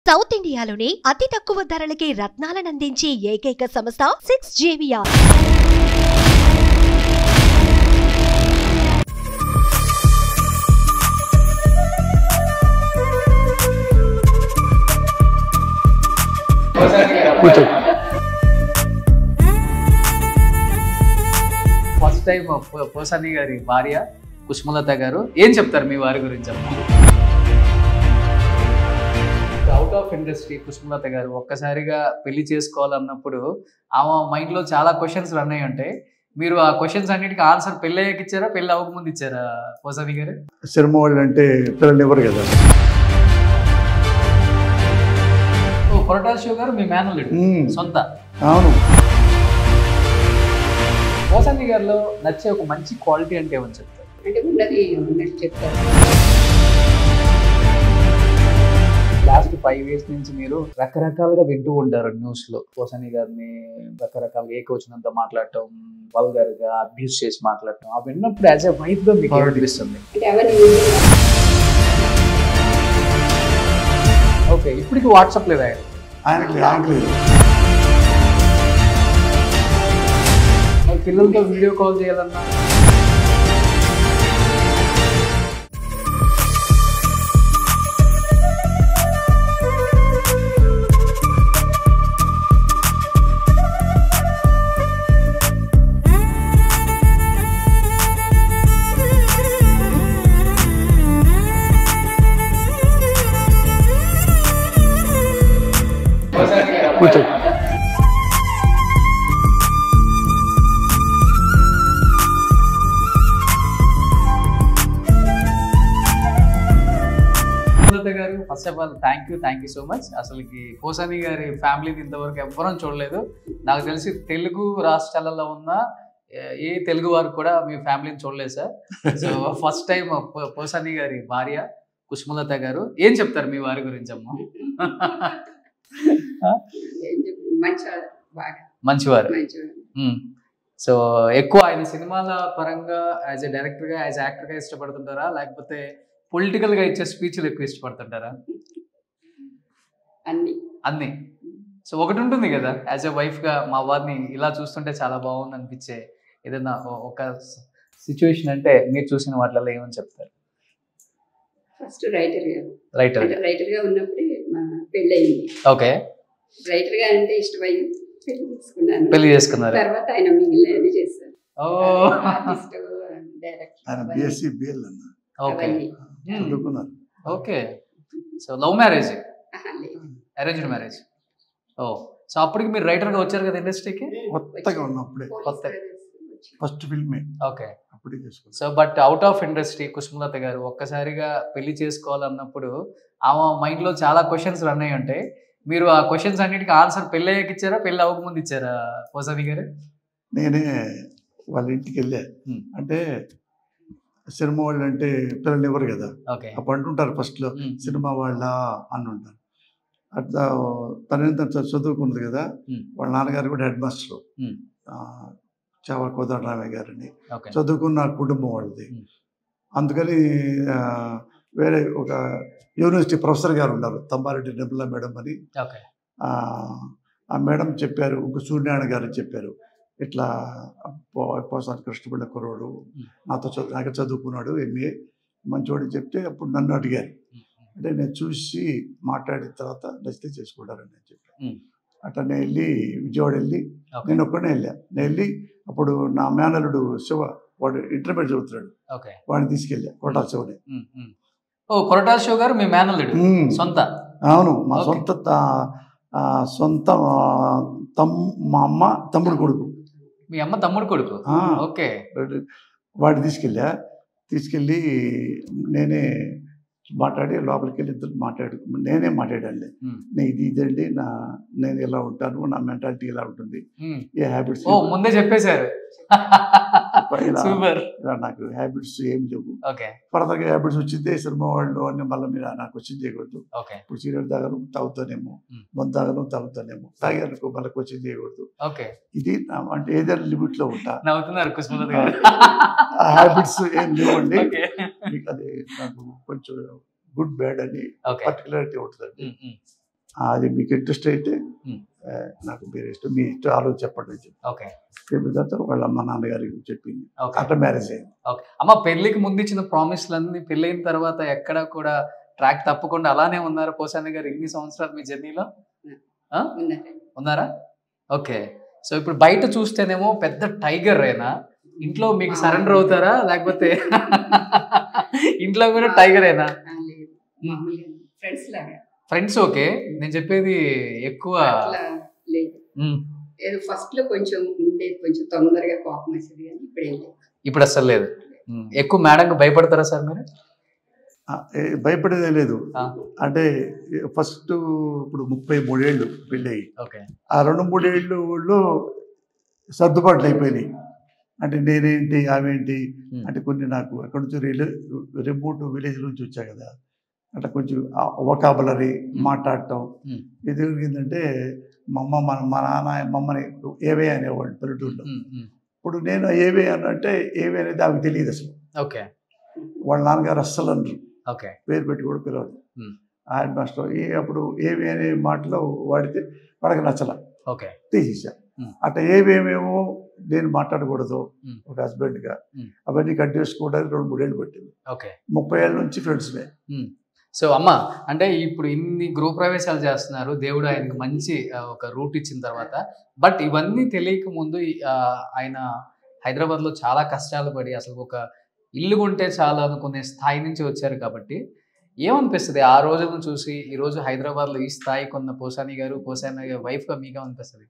South ఇండియాలోనే అతి తక్కువ ధరలకి రత్నాలనందించే ఏకైక సంస్థ సిక్స్ జేవియా కూర్చో ఫస్ట్ టైం పోసాని గారి భార్య కుష్మలత గారు ఏం చెప్తారు మీ వారి గురించి out of industry Kushmalatha garu ఒక్కసారిగా పెళ్లి చేసుకోవాలన్నప్పుడు ఆమె మైండ్ లో చాలా క్వశ్చన్స్ రన్ అయ్యి ఉంటాయి మీరు ఆ క్వశ్చన్స్ అన్నిటికీ ఆన్సర్ పెళ్ళి అయ్యాక ఇచ్చారా పెళ్ళి అవ్వకముందు ఇచ్చారా పోసాని గారు సినిమా వాళ్ళు అంటే పిల్లలు ఇవ్వరు కదా ఓ కొరటాల శివ గారు మీ మేనల్లుడు మ్మ్. సొంత అవును పోసాని గారిలో నచ్చే ఒక మంచి క్వాలిటీ అంటే ఏమని చెప్తారు అంటే ఉన్నది ఉన్నట్టు చెప్తారు లాస్ట్ ఫైవ్ ఇయర్స్ నుంచి మీరు రకరకాలుగా వింటూ ఉంటారు న్యూస్ లో పోసాని గారిని రకరకాలుగా ఏకవచనంత మాట్లాడటం వల్గర్ గా అబ్యూస్ చేసి మాట్లాడటం అవి విన్నప్పుడు యాజ్ ఎ వైఫ్ గా మీకు Already. అనిపిస్తుంది అంటే అవన్నీ ఓకే ఇప్పటికి వాట్సాప్ లేదా ఆయన ఆయనకి ఆయనకి లేదు మరి పిల్లలతో వీడియో కాల్ చేయాలన్నా కూర్చో Sumalatha garu first of all thank you thank you so much అసలుకి పోసాని గారి ఫ్యామిలీని ఇంతవరకు ఎవ్వరం చూడలేదు నాకు తెలిసి తెలుగు రాష్ట్రాలలో ఉన్న ఏ- ఏ తెలుగు వారు కూడా మీ ఫ్యామిలీని చూడలేదు sir so first time Posani గారి భార్య కుష్మలత గారు ఏం చెప్తారు మీ వారి గురించి అమ్మ ఏం చెప్పు, మంచివాడు బాగా మంచివారు మంచివాడు సో ఎక్కువ ఆయన సినిమాల పరంగా యాజ్ ఎ డైరెక్టర్ గా యాజ్ యాక్టర్ గా ఇష్టపడుతుంటారా లేకపోతే పొలిటికల్ గా ఇచ్చే స్పీచ్లు ఎక్కువ ఇష్టపడుతుంటారా అన్ని అన్ని సో ఒకటి ఉంటుంది కదా యాజ్ ఎ వైఫ్ గా మా వారిని ఇలా చూస్తుంటే చాలా బాగుంది అనిపించే ఏదైనా ఒ- ఒక సిచ్యువేషన్ అంటే మీరు చూసిన వాటిలలో ఏమని చెప్తారు ఫస్ట్ రైటర్ గా రైటర్ అంటే రైటర్ గా ఉన్నప్పుడే మా పెళ్ళయింది ఓకే రైటర్ గా అంటే ఇష్టమైంది పెళ్లి చేసుకున్నాను పెళ్లి చేసుకున్నారు తర్వాత ఆయన మిగిలినది చేశారు ఓ ఆర్టిస్ట్ ఆయన డైరెక్టర్ బిఎస్సి బిఎల్ అన్న ఓకే అవన్నీ చదువుకున్నారు ఓకే సో లవ్ మ్యారేజ్ ఆహా, లేదు. అరేంజ్డ్ మ్యారేజ్ ఓ సో అప్పటికి మీరు రైటర్ గా వచ్చారు కదా ఇండస్ట్రీకి కొత్తగా ఉన్నప్పుడే పోలీస్ కొత్త. brothers వచ్చి. ఫస్ట్ ఫిల్మే ఓకే అప్పుడే చేసుకున్నాను so but out of industry Kushmalatha garu ఒక్కసారిగా పెళ్లి చేసుకోవాలన్నప్పుడు ఆమె మైండ్ లో చాలా క్వశ్చన్స్ రన్ అయ్యి ఉంటాయి మీరు ఆ క్వశ్చన్స్ అన్నిటికీ ఆన్సర్ పెళ్ళి అయ్యాక ఇచ్చారా పెళ్ళి అవ్వకముందు ఇచ్చారా పోసాని గారు నేనే వాళ్ళ ఇంటికి వెళ్ళా Hmm. అంటే సినిమా వాళ్ళు అంటే పిల్లలు ఇవ్వరు కదా ఓకే అప్పుడు అంటుంటారు ఫస్ట్లో సినిమా వాళ్ళ అని ఉంటారు అట్లా తన తను చదువుకున్నది కదా Hmm. వాళ్ళ నాన్నగారు కూడా head master Hmm. Chava Kodandaramayya గారని ఓకే చదువుకున్న కుటుంబం వాళ్ళది Hmm. అందుకని ఆ, వేరే ఒక యూనివర్సిటీ ప్రొఫెసర్ గారు ఉన్నారు తంబారెడ్డి నిర్మలా మేడం అని ఓకే ఆ, ఆ మేడం చెప్పారు ఒక సూర్యనారాయణ గారు చెప్పారు ఇట్లా పో- పోసాని కృష్ణపిల్ల కుర్రోడు Hmm. నాతో చదువు నాకు చదువుకున్నాడు ఎంఏ మంచోడు చెప్తే అప్పుడు నన్ను అడిగారు అంటే నేను చూసి మాట్లాడిన తర్వాత నచ్చితే చేసుకుంటారని నేను చెప్పాను Hmm. అట్లా నేను వెళ్ళి విజయవాడ వెళ్ళి ఓకే నేను ఒక్కడే వెళ్ళా నేను వెళ్ళి అప్పుడు నా మేనలుడు శివ వాడు ఇంటర్మీడియట్ చదువుతున్నాడు ఓకే వాడిని తీసుకెళ్ళా కోటా శివని ఓ కొరటాల షో గారు మీ మేనల్లుడు Hmm. సొంత అవును మా Okay. సొంత త- ఆ, సొంత ఆ, తమ్ మా అమ్మ తమ్ముడు కొడుకు మీ అమ్మ తమ్ముడు కొడుకు ఆ. ఓకే వాడు- వాడిని తీసుకెళ్ళా తీసుకెళ్ళి నేనే మాట్లాడి లోపలికి వెళ్ళి ఇద్దరు మాట్లాడు నేనే మాట్లాడాను Hmm. నేను ఇది ఇదండి నా నేను ఇలా ఉంటాను నా మెంటాలిటీ ఇలా ఉంటుంది Hmm. ఏ హ్యాబిట్స్ ఓ ముందే చెప్పేశారు ఇలా సూపర్ ఇలా నాకు హ్యాబిట్స్ ఏం లేవు ఓకే ఫర్దర్గా హ్యాబిట్స్ వచ్చిందే సినిమా వాళ్ళు అన్ని మళ్ళీ మీరు నాకు వచ్చి చేయకూడదు ఓకే ఇప్పుడు సీరియల్ తాగను తాగుతానేమో Hmm. మందు తాగను తాగుతానేమో తాగానుకో మళ్ళీ కోచింగ్ చేయకూడదు ఓకే ఇది నా- అంటే ఏదైనా లిమిట్ లో ఉంటా నవ్వుతున్నారు కుష్మలత గారు ఆ హ్యాబిట్స్ ఏం లేవండి ఓకే మీకు అది నాకు కొంచెం గుడ్ బ్యాడ్ అని ఓకే పర్టికులారిటీ ఉంటుందండి ఉమ్, ఉమ్. అది మీకు ఇంట్రెస్ట్ అయితే Hmm. ఆ, నాకు మీరు ఇష్టం మీ ఇష్టం ఆలోచన చెప్పండి అని చెప్పి ఓకే చెప్పిన తర్వాత వాళ్ళ అమ్మ నాన్నగారికి చెప్పింది ఓకే అట్లా మ్యారేజ్ అయింది ఓకే అమ్మ పెళ్లికి ముందు ఇచ్చిన ప్రామిస్లన్నీ పెళ్ళైన తర్వాత ఎక్కడ కూడా ట్రాక్ తప్పకుండా అలానే ఉన్నారు పోసాని గారు ఇన్ని సంవత్సరాలు మీ జర్నీలో ఉన్నారండి ఉన్నారా ఓకే సో ఇప్పుడు బయట చూస్తేనేమో పెద్ద టైగర్ రేనా ఇంట్లో మీకు సరెండర్ అవుతారా లేకపోతే ఇంట్లో కూడా టైగర్ ఏనా ఆ, లేదు మామూలుగా ఫ్రెండ్స్ లాగా ఫ్రెండ్స్ ఓకే నేను చెప్పేది ఎక్కువ అట్లా లేదు ఉమ్, ఏదో ఫస్ట్ లో కొంచెం ఉండేది కొంచెం తొందరగా కోపం వచ్చేది కానీ ఇప్పుడేం లేదు ఇప్పుడు అసలు లేదు ఉమ్, ఎక్కువ మేడంకి భయపడతారా సార్ మీరు ఆ, ఏ, భయపడేదే లేదు ఆ. అంటే ఫస్ట్ ఇప్పుడు ముప్పై మూడేళ్ళు పెళ్ళయి ఓకే ఆ రెండు మూడేళ్ళలో సర్దుబాట్లు అయిపోయినాయి అంటే నేనేంటి ఆమెంటి Hmm. అంటే కొన్ని నాకు అక్కడ నుంచి రిలే రిమోట్ విలేజ్ నుంచి వచ్చా కదా అట్లా కొంచెం వొకాబులరీ మాట్లాడటం Hmm. ఇది జరిగిందంటే మా అమ్మ మన మా నాన్న మమ్మని ఏవే అనేవాళ్ళు పల్లెటూరులో ఉమ్, ఉమ్, ఇప్పుడు నేను ఏవే అనంటే ఏవే అనేది ఆమెకు తెలియదు అసలు ఓకే వాళ్ళ నాన్నగారు అస్సలు అనరు ఓకే పేరు పెట్టి కూడా పిలవదు Hmm. ఆయన మాస్టర్ ఏ అప్పుడు ఏవి అనే మాటలో వాడితే వాడికి నచ్చల ఓకే తీసేసా Hmm. అట్లా ఏవేమేమో నేను మాట్లాడకూడదు Hmm. ఒక హస్బెండ్గా Hmm. అవన్నీ కట్ చేసుకోవడానికి రెండు మూడేళ్ళు పట్టింది ఓకే ముప్పై ఏళ్ళ నుంచి ఫ్రెండ్స్మే సో అమ్మ అంటే ఇప్పుడు ఇన్ని గృహ ప్రవేశాలు చేస్తున్నారు దేవుడు ఆయనకు మంచి ఆ, ఒక రూట్ ఇచ్చిన తర్వాత బట్ ఇవన్నీ తెలియక ముందు ఈ, ఆ, ఆయన హైదరాబాద్ లో చాలా కష్టాలు పడి అసలు ఒక ఇల్లు కొంటే చాలు అనుకునే స్థాయి నుంచి వచ్చారు కాబట్టి ఏమనిపిస్తుంది ఆ రోజులను చూసి ఈ రోజు హైదరాబాద్ లో ఈ స్థాయి కొన్న పోసాని గారు పోసాని గారి వైఫ్ గా మీకు అనిపిస్తుంది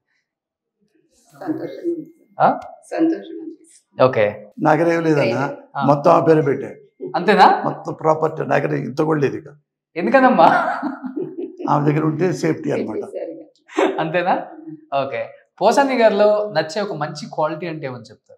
సంతోషం ఆ? సంతోషం అనిపిస్తుంది ఓకే నాగరేం లేదన్నా ఆ. మొత్తం ఆ పేరు పెట్టా అంతేనా మొత్తం ప్రాపర్టీ నాగరే ఇంత కూడా లేదు ఇక ఎందుకనమ్మా ఆమె దగ్గర ఉంటే సేఫ్టీ అనమాట పెట్టేశారు ఇక. అంతేనా ఓకే పోసాని గారిలో నచ్చే ఒక మంచి క్వాలిటీ అంటే ఏమని చెప్తారు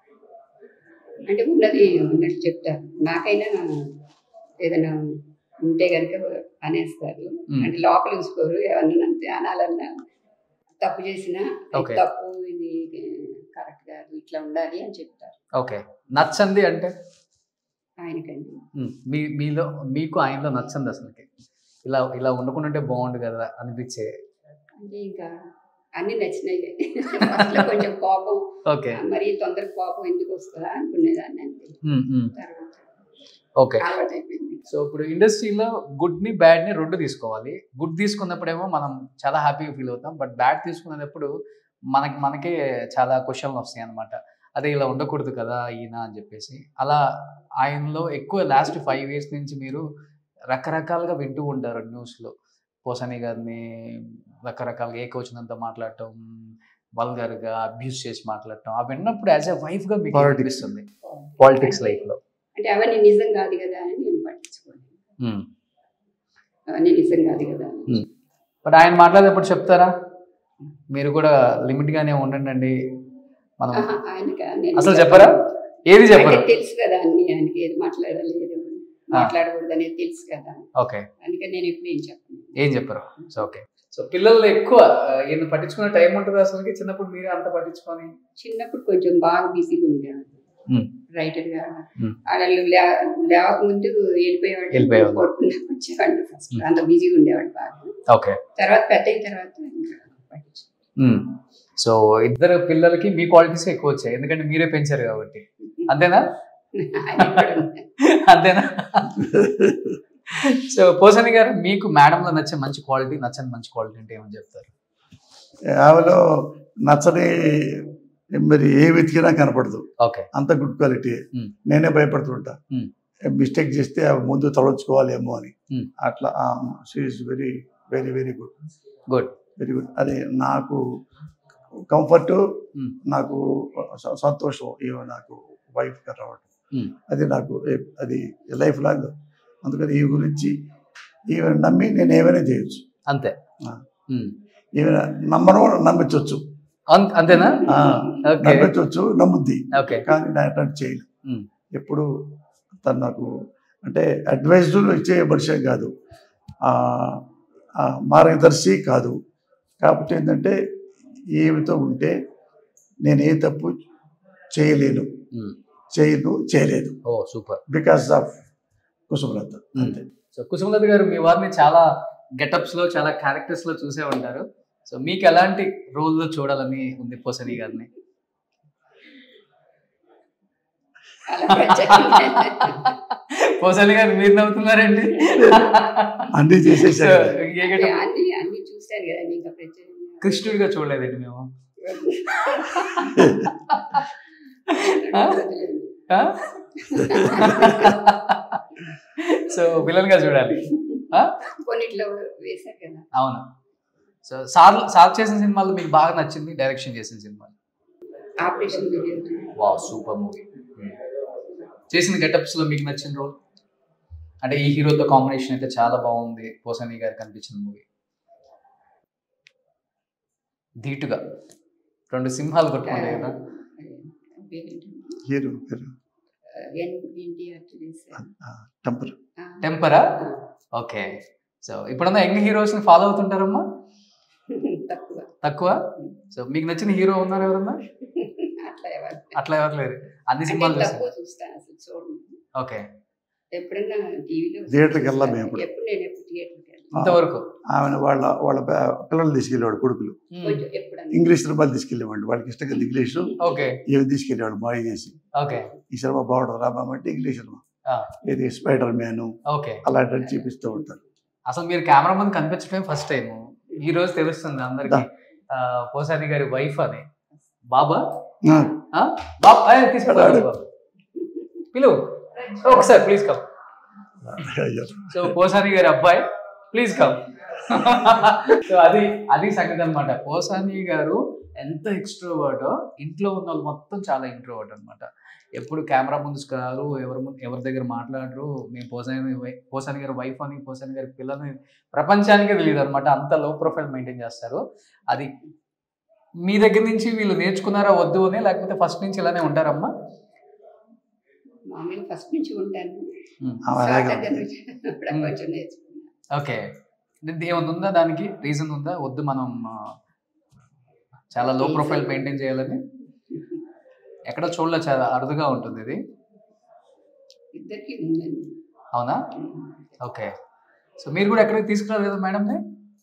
అంటే ఉన్నది ఉన్నట్టు చెప్తారు నాకైనా ఏదైనా ఉంటే కనుక అనేస్తారు మ్మ్. అంటే లోపల ఉంచుకోరు ఏమన్నా అంతే అనాలన్నా తప్పు చేసినా ఇది Okay. తప్పు ఇది కరెక్ట్ కాదు ఇట్లా ఉండాలి అని చెప్తారు ఓకే నచ్చంది అంటే ఆయనకండి ఉమ్, మీ మీలో మీకు ఆయనలో నచ్చంది అసలుకి ఇలా ఇలా ఉండకుండా బాగుండు కదా అనిపించే అంటే ఇంకా అన్ని నచ్చినాయి ఫస్ట్ లో కొంచెం కోపం ఓకే మరి తొందర కోపం ఎందుకు వస్తుందా అనుకునేదాన్ని అంతే ఉమ్, ఉమ్, తర్వాత ఓకే అలవాటు అయిపోయింది సో ఇప్పుడు ఇండస్ట్రీలో గుడ్ ని బ్యాడ్ ని రెండు తీసుకోవాలి గుడ్ తీసుకున్నప్పుడేమో మనం చాలా హ్యాపీగా ఫీల్ అవుతాం బట్ బ్యాడ్ తీసుకునేటప్పుడు మనకి మనకే చాలా క్వశ్చన్లు వస్తాయి అనమాట అదే ఇలా ఉండకూడదు కదా ఈయన అని చెప్పేసి అలా ఆయనలో ఎక్కువ లాస్ట్ ఫైవ్ ఇయర్స్ నుంచి మీరు రకరకాలుగా వింటూ ఉంటారు న్యూస్లో పోసని గారిని రకరకాలుగా ఏ వచ్చినంత మాట్లాడటం వల్గర్గా అబ్యూస్ చేసి మాట్లాడటం అవి విన్నప్పుడు యాజ్ ఎ వైఫ్గా మీకు Politics. అనిపిస్తుంది పాలిటిక్స్ లైఫ్లో అంటే అవన్నీ నిజం కాదు కదా అని నేను పట్టించుకోను అవన్నీ నిజం కాదు కదా అని. బట్ ఆయన మాట్లాడేటప్పుడు చెప్తారా మీరు కూడా లిమిట్ గానే ఉండండి మనం ఆహా, ఆయనకి నేను అసలు చెప్పరా ఏది చెప్పరు ఆయనకి తెలుసు కదా అన్ని ఆయనకి ఏది మాట్లాడాలి ఏది మాట్లాడకూడదు అనేది తెలుసు కదా ఓకే అందుకని నేను ఎప్పుడు ఏం చెప్పను ఏం చెప్పరు సో ఓకే సో పిల్లలు ఎక్కువ ఆ, ఈయన పట్టించుకునే టైం ఉంటుంది అసలుకి చిన్నప్పుడు మీరే అంత పట్టించుకొని చిన్నప్పుడు కొంచెం బాగా బిజీగా ఉండేవాడు Hmm. రైటర్ గా Hmm. వాళ్ళు లే- లేవకముందు వెళ్ళిపోయేవాడు వెళ్ళిపోయేవాడు. కొట్టుకుంటూ వచ్చేవాడు ఫస్ట్ Hmm. అంత బిజీగా ఉండేవాడు బాగా ఓకే తర్వాత పెద్ద అయిన తర్వాత ఇంకా పట్టించుకోను. సో ఇద్దరు పిల్లలకి మీ క్వాలిటీస్ ఎక్కువ వచ్చాయి ఎందుకంటే మీరే పెంచారు కాబట్టి అంతేనా ఆయన కూడా ఉంది. అంతేనా సో పోసని గారు మీకు మేడంలో నచ్చే మంచి క్వాలిటీ నచ్చని మంచి క్వాలిటీ అంటే ఏమని చెప్తారు ఆమెలో నచ్చని మరి ఏ వెతికినా కనపడదు ఓకే అంత గుడ్ క్వాలిటీ Hmm. నేనే భయపడుతుంటా Hmm. మిస్టేక్ చేస్తే అవి ముందు తలొచ్చుకోవాలేమో అని Hmm. అట్లా she is very very very good good very good అది నాకు కంఫర్ట్ Hmm. నాకు స- సంతోషం ఇవి నాకు వైఫ్గా రావడం Hmm. అది నాకు ఏ- అది లైఫ్ లాంగ్ అందుకని ఈ గురించి ఈమె నమ్మి నేను ఏమైనా చేయొచ్చు అంతే ఆ. ఉమ్. ఈమె నమ్మను నమ్మించవచ్చు అం- అంతేనా ఆ, ఓకే నమ్మించవచ్చు నమ్ముద్ది ఓకే కానీ నేను అటెండ్ చేయను Hmm. ఎప్పుడు తను నాకు అంటే అడ్వైజులు ఇచ్చే మనిషి కాదు ఆ, ఆ, మార్గదర్శి కాదు కాబట్టి ఏంటంటే ఏమితో ఉంటే నేను ఏ తప్పు చేయలేను ఉమ్. చేయను చేయలేదు ఓ సూపర్ బికాస్ ఆఫ్ కుసుమలత అంతే సో కుసుమలత గారు మీ వారిని చాలా గెటప్స్ లో చాలా క్యారెక్టర్స్ లో చూసే ఉంటారు సో మీకు ఎలాంటి రోల్ లో చూడాలని ఉంది పోసని గారిని అలా ప్రత్యేకంగా పోసని గారు మీరు నవ్వుతున్నారండి అన్నీ చేసేసారు So, ఏ అంటే getup? అన్ని అన్ని చూశారు కదా ఇంకా ప్రత్యేకంగా కృష్ణుడిగా చూడలేదండి మేము ఆ? సో విలన్ గా చూడాలి ఆ? కొన్నిట్లో వేశారు కదా అవును సో సార్ సార్ చేసిన సినిమాలు మీకు బాగా నచ్చింది డైరెక్షన్ చేసిన సినిమాలు operation video wow super movie చేసిన గెటప్స్ లో మీకు నచ్చిన రోల్ అంటే ఈ హీరోతో కాంబినేషన్ అయితే చాలా బాగుంది పోసని గారికి కనిపించిన మూవీ ధీటుగా రెండు సింహాలు కొట్టుకుంటాయి కదా హీరో పేరు ఎన్టీఆర్ చేశారు టెంపర్ టెంపరా ఓకే సో ఇప్పుడున్న యంగ్ హీరోస్ ని ఫాలో అవుతుంటారమ్మా తక్కువ తక్కువ సో మీకు నచ్చిన హీరో ఉన్నారు ఎవరన్నా అట్లా ఎవరు అట్లా ఎవరు లేరు అన్ని అంటే సినిమాలు తక్కువ చూసారు చూస్తాను అసలు చూడండి ఓకే ఎప్పుడైనా టీవీలో థియేటర్కి వెళ్ళాం మేము ఎప్పుడు. ఎప్పుడు నేను ఎప్పుడు థియేటర్కి వెళ్ళాను ఇంతవరకు ఆమె వాళ్ళ వాళ్ళ పి- పిల్లలు తీసుకెళ్ళేవాడు కొడుకులు కొంచెం ఎప్పుడన్నా ఇంగ్లీష్ సినిమాలు తీసుకెళ్ళేవాడు వాళ్ళకి ఇష్టంగా ఇంగ్లీషు ఓకే ఏమి తీసుకెళ్ళేవాడు మాయ చేసి ఓకే ఈ సినిమా బాగుంటుంది రాబామంటే ఇంగ్లీష్ సినిమా ఆ. ఇది స్పైడర్ మ్యాన్ ఓకే అలాంటివి చూపిస్తూ ఉంటారు అసలు మీరు కెమెరా ముందు కనిపించడమే ఫస్ట్ టైం ఈ రోజు తెలుస్తుంది అందరికి పోసాని గారి వైఫ్ అని బాబా ఆ, ఆ? బాబా ఏయ్, తీసుకెళ్తాను బాబు. పిలువు ఒకసారి ప్లీజ్ కమ్ అయ్యో. సో పోసాని గారి అబ్బాయి ప్లీజ్ కమ్ సో అది అది సంగతి అనమాట పోసాని గారు ఎంత ఎక్స్ట్రోవర్టో ఇంట్లో ఉన్న వాళ్ళు మొత్తం చాలా ఇంట్రోవర్ట్ అన్నమాట ఎప్పుడు కెమెరా ముందు రారు ఎవరి ముందు ఎవరి దగ్గర మాట్లాడరు మేము పోసాని వై- పోసాని గారి వైఫ్ అని పోసాని గారి పిల్లని ప్రపంచానికే తెలియదు అనమాట అంత లో ప్రొఫైల్ మెయింటైన్ చేస్తారు అది మీ దగ్గర నుంచి వీళ్ళు నేర్చుకున్నారా వద్దు అని లేకపోతే ఫస్ట్ నుంచి ఇలానే ఉంటారమ్మా మామూలుగా ఫస్ట్ నుంచి ఉంటాను Hmm. ఆమె సార్ అలాగే దగ్గర ఉంటుంది. నుంచి అప్పుడు కొంచెం నేర్చుకున్నాను ఓకే ఏమైనా ఉందా దానికి రీజన్ ఉందా వద్దు మనం ఆ, చాలా లో ప్రొఫైల్ మెయింటైన్ చేయాలని ఎక్కడ చూడలే చాలా అరుదుగా ఉంటుంది ఇది ఇద్దరికి ఉందండి అవునా ఓకే సో మీరు కూడా ఎక్కడికి తీసుకురారు కదా మేడంని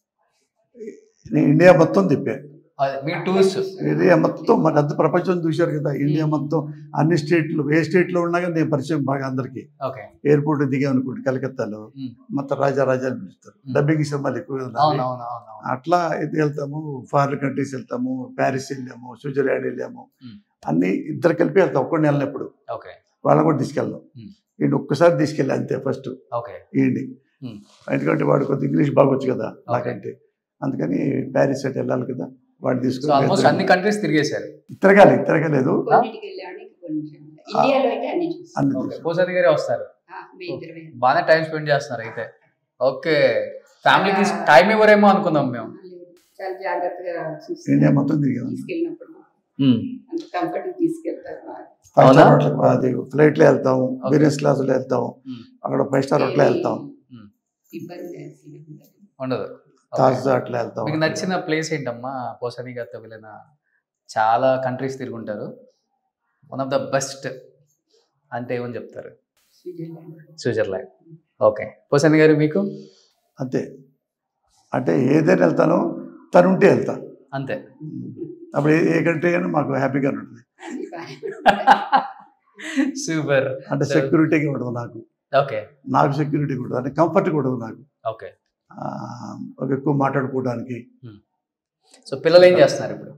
నేను ఇండియా మొత్తం తిప్పా మీరు టూర్స్ ఇండియా మొత్తం మన అంత ప్రపంచం చూశారు కదా ఇండియా మొత్తం అన్ని స్టేట్లు ఏ స్టేట్లో ఉన్నా కానీ నేను పరిచయం బాగా అందరికి ఓకే ఎయిర్పోర్ట్ దిగాం అనుకోండి కలకత్తాలో Hmm. మొత్తం రాజా రాజా అని పిలుస్తారు Hmm. డబ్బింగ్ సినిమాలు ఎక్కువ అవును ఉన్నాయి. అవును అవును అవును అట్లా ఇది వెళ్తాము ఫారిన్ కంట్రీస్ వెళ్తాము ప్యారిస్ వెళ్ళాము స్విట్జర్లాండ్ వెళ్ళాము Hmm. అన్ని ఇద్దరు కలిపి వెళ్తాం ఒక్కడిని వెళ్ళినప్పుడు ఓకే వాళ్ళని కూడా తీసుకెళ్దాం Hmm. ఈయన ఒక్కసారి తీసుకెళ్ళి అంతే ఫస్ట్ ఓకే ఈయన్ని Hmm. ఎందుకంటే వాడు కొద్ది ఇంగ్లీష్ బాగొచ్చు కదా నాకంటే అందుకని ప్యారిస్ అటు వెళ్ళాలి కదా వాడు సో ఆల్మోస్ట్ అన్ని తీసుకుని కంట్రీస్ తిరిగేశారు తిరగాలి తిరగలేదు కొన్నిటికి వెళ్ళడానికి కొంచెం ఇండియాలో అయితే అన్ని చూస్తాను అన్ని ఓకే తీసుకు- పోసాని గారే వస్తారు మీ ఇద్దరు వెళ్ళారు. బాగానే టైం స్పెండ్ చేస్తున్నారు అయితే ఓకే ఫ్యామిలీకి టైం ఇవ్వరేమో అనుకుందాం మేము చాలా జాగ్రత్తగా చూస్తాను ఇండియా మొత్తం తిరిగాము తీసుకెళ్ళినప్పుడు అంత కంఫర్ట్ తీసుకెళ్తారు బాగా. ఫైవ్ అవునా? స్టార్ హోటల్ అది ఫ్లైట్లో వెళ్తాము Okay. బిజినెస్ క్లాసులో వెళ్తాం Hmm. అక్కడ ఫైవ్ స్టార్ హోటల్ వెళ్తాం Hmm. ఇబ్బంది అసలు ఉండదు. ఉండదు తాజ్ అట్లా వెళ్తాం మీకు నచ్చిన ప్లేస్ ఏంటమ్మా పోసని గారితో వెళ్ళిన చాలా కంట్రీస్ తిరుగుంటారు వన్ ఆఫ్ ద బెస్ట్ అంటే ఏమని చెప్తారు స్విట్జర్లాండ్ స్విట్జర్లాండ్ ఓకే పోసని గారు మీకు అంతే అంటే ఏదైనా వెళ్తానో తను ఉంటే వెళ్తా అంతే అప్పుడు ఏ- ఏ కంట్రీ అయినా మాకు హ్యాపీగా ఉంటుంది అన్ని బాగానే ఉంటాయి. సూపర్ అంటే So- సెక్యూరిటీగా ఉండదు నాకు ఓకే నాకు సెక్యూరిటీ ఉండదు అంటే కంఫర్ట్ ఉండదు నాకు ఓకే ఆ, ఒక ఎక్కువ మాట్లాడుకోవడానికి సో పిల్లలు ఏం చేస్తున్నారు ఇప్పుడు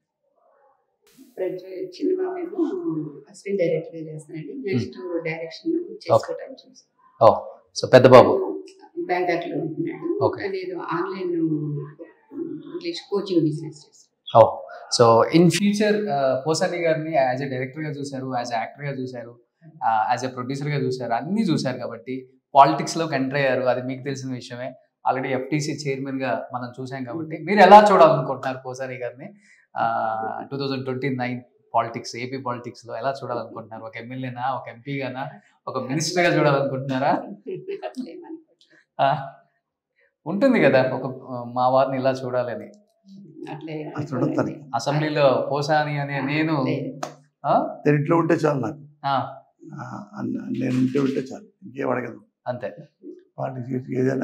ప్రతి చిన్న బాబేమో అసిస్టెంట్ డైరెక్టర్ చేస్తున్నాడు నెక్స్ట్ డైరెక్షన్ చేసుకోవడానికి చూస్తాను ఓ సో పెద్ద బాబు బ్యాంకాక్ లో ఉంటున్నాడు Okay. లేదు ఆన్లైన్ ఇంగ్లీష్ కోచింగ్ బిజినెస్ చేస్తాడు ఓ సో ఇన్ ఫ్యూచర్ పోసాని గారిని యాజ్ ఎ డైరెక్టర్గా చూశారు యాజ్ ఎ యాక్టర్గా చూశారు యాజ్ ఎ ప్రొడ్యూసర్గా చూశారు అన్నీ చూశారు కాబట్టి పాలిటిక్స్లోకి ఎంటర్ అయ్యారు అది మీకు తెలిసిన విషయమే ఆల్రెడీ ఎఫ్టీసీ చైర్మన్గా మనం చూసాం కాబట్టి మీరు ఎలా చూడాలనుకుంటున్నారు పోసాని గారిని two thousand twenty nine politics AP పాలిటిక్స్లో ఎలా చూడాలనుకుంటున్నారు ఒక ఎమ్మెల్యేనా ఒక ఎంపీగానా ఒక మినిస్టర్గా చూడాలనుకుంటున్నారా అట్లేమనుకోవట్లేదు ఆ, ఉంటుంది కదా ఒక ఆ, మా వారిని ఇలా చూడాలని అట్లే అసలు ఉండదు తనకి. అసెంబ్లీలో పోసాని అనే నేను లేదు. ఆ? నేను ఇంట్లో ఉంటే చాలు నాకు ఆ, ఆ, అన్న- నేను ఇంట్లో ఉంటే చాలు ఇంకేం అడగదు అంతే పాలిటిక్స్ ఏదైనా కాదు.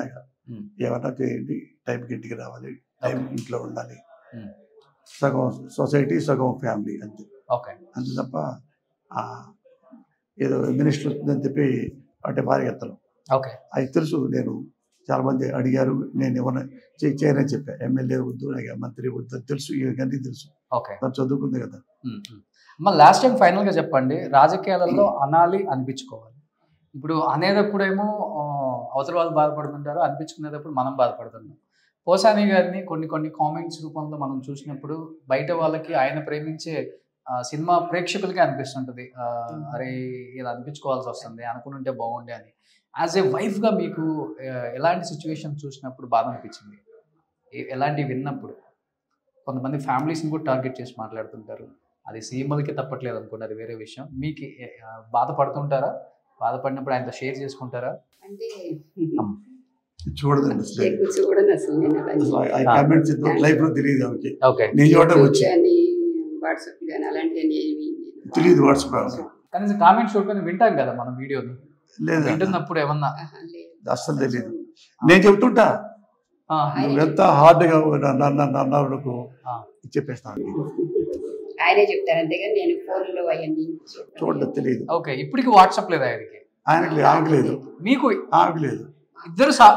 Hmm. ఏమన్నా చేయండి టైంకి ఇంటికి రావాలి టైం Okay. ఇంట్లో ఉండాలి Hmm. సగం సొసైటీ సగం ఫ్యామిలీ అంతే ఓకే అంతే తప్ప ఆ, ఏదో మినిస్టర్ వస్తుందని చెప్పి అంటే భార్యత్తలు ఓకే అది తెలుసు నేను చాలా మంది అడిగారు నేను ఏమన్నా చే- చేయనని చెప్పా ఎమ్మెల్యే వద్దు నాకు మంత్రి వద్దు అని తెలుసు ఇవన్నీ తెలుసు ఓకే తను చదువుకుంది కదా అమ్మ లాస్ట్ టైం ఫైనల్ గా చెప్పండి రాజకీయాలలో అనాలి అనిపించుకోవాలి ఇప్పుడు అనేటప్పుడేమో ఆ, అవతల వాళ్ళు బాధపడుతుంటారు అనిపించుకునేటప్పుడు మనం బాధపడుతున్నాం పోసాని గారిని కొన్ని కొన్ని కామెంట్స్ రూపంలో మనం చూసినప్పుడు బయట వాళ్ళకి ఆయన ప్రేమించే ఆ, సినిమా ప్రేక్షకులకి అనిపిస్తుంటది ఆ, అరే ఇలా అనిపించుకోవాల్సి వస్తుంది అనుకుంటుంటే బాగుండే అని యాజ్ ఏ వైఫ్గా మీకు ఆ, ఎలాంటి సిచ్యువేషన్ చూసినప్పుడు బాధ అనిపించింది ఎ- ఎలాంటివి విన్నప్పుడు కొంతమంది ఫ్యామిలీస్ని కూడా టార్గెట్ చేసి మాట్లాడుతుంటారు అది సీఎంలకి తప్పట్లేదు అనుకోండి అది వేరే విషయం మీకు ఏ- ఆ, బాధపడుతుంటారా బాధపడినప్పుడు ఆయనతో షేర్ చేసుకుంటారా అంటే చూడదండి అసలు ఎక్కువ చూడను అసలు నేను అవన్నీ. అసలు ఆ కామెంట్స్ లైఫ్ లో తెలియదు ఆమెకి ఓకే నేను చూడడం యూట్యూబ్ వచ్చి కానీ వాట్సాప్ కానీ అలాంటివన్నీ ఏమి నేను తెలియదు వాట్సాప్ ఆమెకి. కనీసం కామెంట్స్ చూడుకొని వింటాం కదా మనం వీడియోని లేదు వింటున్నప్పుడు ఏమన్నా ఆహా, లేదు. అస్సలు తెలియదు నేను చెప్తుంటా ఆ, నువ్వు ఎంత హార్డ్గా అన్నావు నాకు ఆ. చెప్పేస్తాను ఆయనే చెప్తారు అంతేగాని నేను ఫోన్లో అవన్నీ చూడడం తెలియదు ఓకే ఇప్పటికి వాట్సాప్ లేదా ఆయనకి ఆయనకి లేదు ఆమెకి లేదు మీకు ఆమెకి లేదు ఇద్దరు సా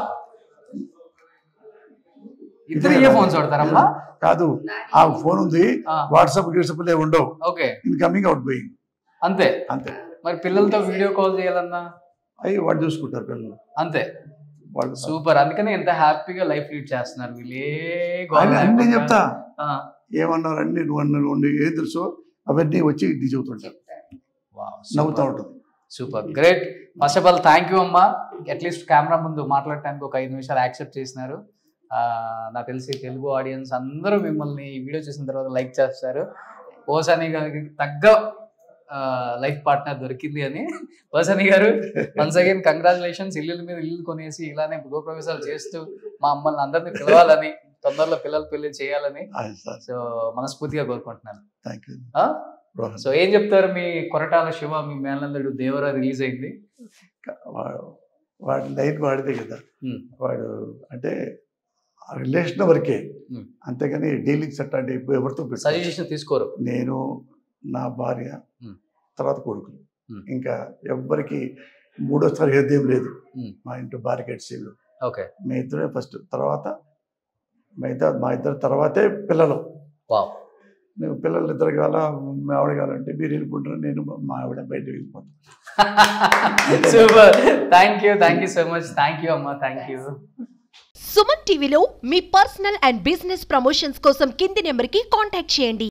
ఇద్దరు ఇయర్ ఫోన్స్ వాడతారమ్మా కాదు ఆ ఫోన్ ఉంది ఆ, వాట్సాప్ గిట్సాప్ లేవు ఉండవు ఓకే ఇన్కమింగ్ అవుట్ గోయింగ్ అంతే అంతే మరి పిల్లలతో వీడియో కాల్ చేయాలన్నా అవి వాడు చూసుకుంటారు పిల్లలు అంతే వాళ్ళు సూపర్ అందుకనే ఎంత హ్యాపీగా లైఫ్ లీడ్ చేస్తున్నారు వీళ్ళే గోల అన్ని అన్ని లేకుండా. చెప్తా ఆ, ఏమన్నారు అన్ని నువ్వు అన్నారు ఉండి ఏం తెలుసో అవన్నీ వచ్చి ఇది చెబుతుంటారు wow, నవ్వుతూ super. ఉంటుంది super great first of all thank you అమ్మా అట్లీస్ట్ కెమెరా ముందు మాట్లాడటానికి ఒక ఐదు నిమిషాలు యాక్సెప్ట్ చేసినారు ఆ, నాకు తెలిసి తెలుగు ఆడియన్స్ అందరూ మిమ్మల్ని ఈ వీడియో చూసిన తర్వాత లైక్ చేస్తారు ఓసాని గారికి తగ్గ లైఫ్ పార్ట్నర్ దొరికింది అని ఓసాని గారు వన్స్ అగైన్ కంగ్రాచులేషన్స్ ఇల్లుల మీద ఇల్లు కొనేసి ఇలానే గృహప్రవేశాలు చేస్తూ మా అమ్మల్ని అందరినీ పిలవాలని తొందరలో పిల్లలు పెళ్లి చేయాలని సార్ సో మనస్ఫూర్తిగా కోరుకుంటున్నాను థ్యాంక్ యూ ఆ? రోహన్ సో ఏం చెప్తారు మీ కొరటాల శివ మీ మేనందడు దేవరా రిలీజ్ అయింది వా- వాడి లైన్ వాడిదే కదా Hmm. వాడు అంటే రిలేషన్ వరకే Hmm. అంతేగాని డీలింగ్స్ అట్లా అంటే ఇప్పుడు ఎవరితో పెట్టు సజెషన్ తీసుకోరు నేను నా భార్య Hmm. తర్వాత కొడుకులు Hmm. ఇంకా ఎవ్వరికి మూడోసారి ఏదేం లేదు Hmm. మా ఇంట్లో భార్య గడిచేలు ఓకే మీ ఇద్దరే ఫస్ట్ తర్వాత మా ఇద్దరు మా ఇద్దరు తర్వాతే పిల్లలు వావ్ నేను పిల్లలు ఇద్దరు కావాలా మా ఆవిడ కావాలంటే మీరు వెళ్ళిపోంటారు నేను మా ఆవిడ బయట వెళ్ళిపోతాను super thank you thank you so much thank you అమ్మా థ్యాంక్ యూ సుమన్ టీవీలో మీ పర్సనల్ అండ్ బిజినెస్ ప్రమోషన్స్ కోసం కింది నెంబర్కి కాంటాక్ట్ చేయండి